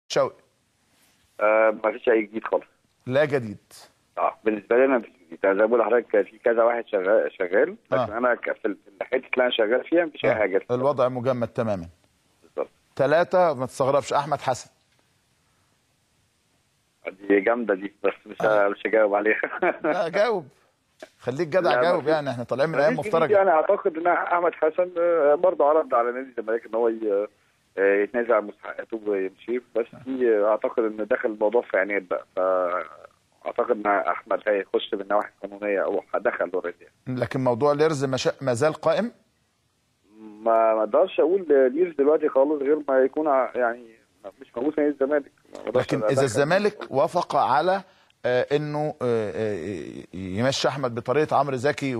شوقي آه ما فيش اي جديد خالص لا جديد اه بالنسبه لي انا مفيش جديد أنا زي ما بقول لحضرتك في كذا واحد شغال شغال لكن آه. انا ك- في ال- في الحته اللي انا شغال فيها مفيش اي حاجه الوضع مجمد تماما بالظبط ثلاثة ما تستغربش أحمد حسن دي جامده دي بس مش آه. مش هجاوب عليها لا جاوب خليك جدع لا، جاوب مفيش- يعني احنا طالعين من ايام مفيش مفترجه جديد يعني اعتقد ان احمد حسن آه، برضه عرض على نادي الزمالك ان هو ي- آه، يتنازل عن مستحقاته ويمشي بس في آه، اعتقد ان دخل الموضوع في عناد بقى فاعتقد ان احمد هيخش من النواحي القانونيه او دخل اوريدي لكن موضوع ليرز مشا... ما زال قائم ما ما اقدرش اقول ليرز دلوقتي خالص غير ما يكون ع- يعني مش موجود في نادي الزمالك ما أقدرش لكن أدخل. اذا الزمالك وافق على آه، انه آه، آه، يمشي احمد بطريقه عمرو زكي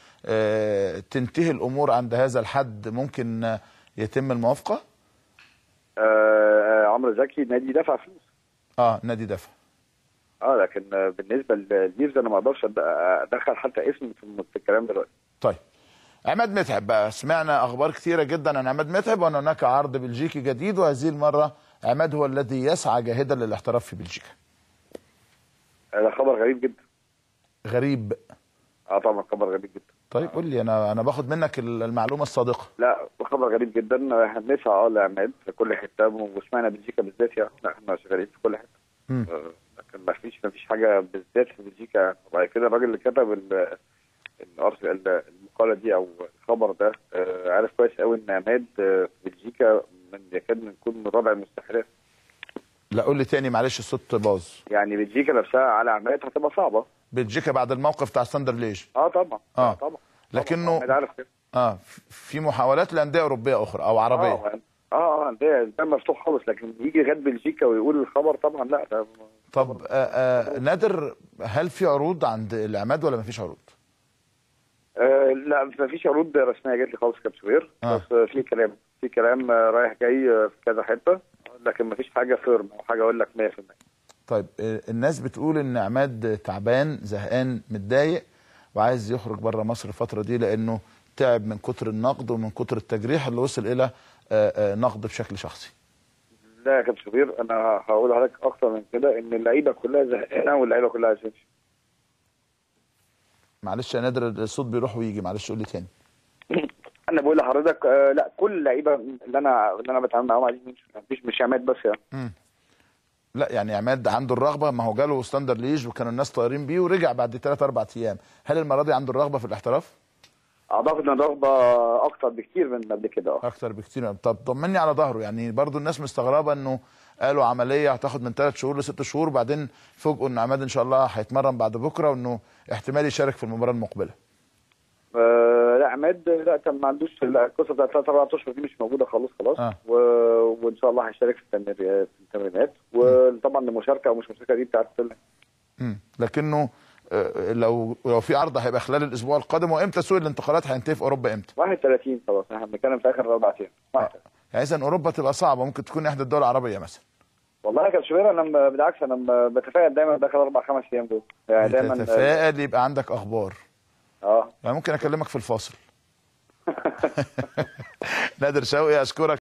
وتنتهي الامور عند هذا الحد ممكن آه، يتم الموافقه آه، آه، عمرو زكي نادي دفع فلوس اه نادي دفع اه لكن آه، بالنسبه لليرز انا ما اقدرش أد- ادخل حتى اسم في في الكلام دلوقتي طيب عماد متعب بقى سمعنا اخبار كثيره جدا عن عماد متعب وان هناك عرض بلجيكي جديد وهذه المره عماد هو الذي يسعى جاهدا للاحتراف في بلجيكا آه، ده خبر غريب جدا غريب اه طبعا خبر غريب جدا طيب قول لي انا انا باخد منك المعلومه الصادقه لا خبر غريب جدا احنا بنسعى اه لعماد في كل حته وسمعنا بلجيكا بالذات يعني لا احنا شغالين في كل حته مم. آه، لكن ما فيش ما فيش حاجه بالذات في بلجيكا وبعد كده الراجل اللي كتب ال- الأرس- ال- المقاله دي او الخبر ده آه، عارف كويس قوي ان عماد آه، في بلجيكا من يكاد من يكون من رابع المستحيلات لا قول لي تاني معلش الصوت باظ يعني بلجيكا نفسها على عماد هتبقى صعبه بلجيكا بعد الموقف بتاع ساندر ليج اه طبعا آه. طبعا لكنه- عماد عارف كده اه في محاولات لانديه اوروبيه اخرى او عربيه اه اه ده ده مفتوح خالص لكن يجي لغايه بلجيكا ويقول الخبر طبعا لا ده طب آه آه نادر هل في عروض عند العماد ولا ما فيش عروض آه لا ما فيش عروض رسميه جات لي خالص كابتن شوبير آه. بس آه في كلام في كلام آه رايح جاي آه في كذا حته لكن ما فيش حاجه فيرم او حاجه اقول لك 100% طيب آه الناس بتقول ان عماد تعبان زهقان متضايق وعايز يخرج بره مصر الفتره دي لانه تعب من كتر النقد ومن كتر التجريح اللي وصل الى آه آه نقد بشكل شخصي لا يا كابتن شوبير انا هقول لحضرتك اكتر من كده ان اللعيبه كلها زهقانه واللعيبه كلها عايزه تمشي معلش يا نادر الصوت بيروح ويجي معلش قول لي تاني انا بقول لحضرتك آه لا كل اللعيبه اللي انا اللي انا بتعامل معاهم عايزين يمشوا مفيش مش عماد بس يعني لا يعني عماد عنده الرغبه ما هو جاله ستاندر ليج وكانوا الناس طايرين بيه ورجع بعد 3 4 ايام هل المره دي عنده الرغبه في الاحتراف اعتقد ان الرغبه اكتر بكتير من قبل كده اه اكتر بكتير طب طمني على ظهره يعني برضو الناس مستغربه انه قالوا عمليه هتاخد من 3 شهور لست شهور وبعدين فوجئوا ان عماد ان شاء الله هيتمرن بعد بكره وانه احتمال يشارك في المباراه المقبله آه، لا عماد لا كان ما عندوش لا، القصه بتاعت ثلاث اربع اشهر دي مش موجوده خلاص خلاص آه. و... وان شاء الله هيشارك في التمرينات في التمرينات وطبعا المشاركه او مش مشاركه دي بتاعت مم. لكنه آه، لو لو في عرض هيبقى خلال الاسبوع القادم وامتى سوق الانتقالات هينتهي في اوروبا امتى 31 خلاص احنا بنتكلم في اخر اربع ايام واحد. يعني اذا اوروبا تبقى صعبه ممكن تكون احدى الدول العربيه مثلا والله يا كابتن شوبير انا م- بالعكس انا م- بتفائل دايما داخل اربع خمس ايام دول يعني دايما تتفائل يبقى عندك اخبار اه يعني ممكن اكلمك في الفاصل نادر شوقي اشكرك